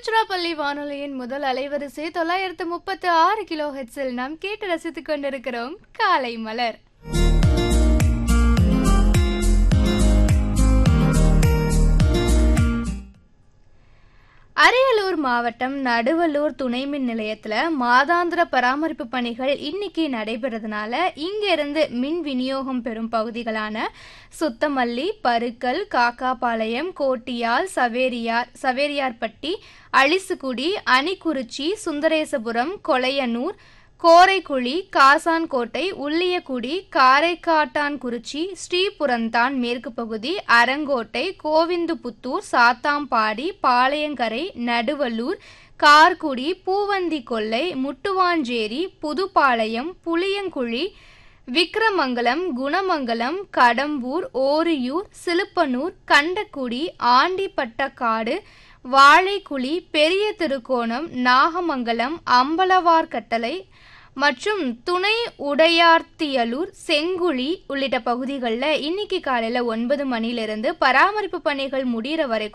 திருச்சிராப்பள்ளி வானொலியின் முதல் அலைவரிசை தொள்ளாயிரத்து முப்பத்து ஆறு கிலோ ஹெட்ஸில் நாம் கேட்டு ரசித்துக் கொண்டிருக்கிறோம் காலை மலர் அரியலூர் மாவட்டம் நடுவலூர் துணை மின் நிலையத்துல மாதாந்திர பராமரிப்பு பணிகள் இன்னைக்கு நடைபெறதுனால இங்கிருந்து மின் விநியோகம் பெறும் பகுதிகளான சுத்தமல்லி பருக்கல் காக்காபாளையம் கோட்டியால் சவேரியார் சவேரியார்பட்டி அழிசுகுடி அணிக்குறிச்சி சுந்தரேசபுரம் கொலையனூர் கோரைக்குழி காசான்கோட்டை உள்ளியக்குடி காரைக்காட்டான்குறிச்சி ஸ்ரீபுரந்தான் மேற்கு பகுதி அரங்கோட்டை கோவிந்துபுத்தூர் சாத்தாம்பாடி பாளையங்கரை நடுவல்லூர் கார்குடி பூவந்தி கொல்லை முட்டுவாஞ்சேரி புதுப்பாளையம் புளியங்குழி விக்கிரமங்கலம் குணமங்கலம் கடம்பூர் ஓரியூர் சிலுப்பனூர் கண்டக்குடி ஆண்டிப்பட்டக்காடு வாழைக்குழி பெரிய திருக்கோணம் நாகமங்கலம் அம்பலவார்கட்டளை மற்றும் துணை உடையார்த்தியலூர் செங்குழி உள்ளிட்ட பகுதிகளில் இன்னைக்கு காலையில் ஒன்பது மணிலிருந்து பராமரிப்பு பணிகள் முடிகிற வரைக்கும்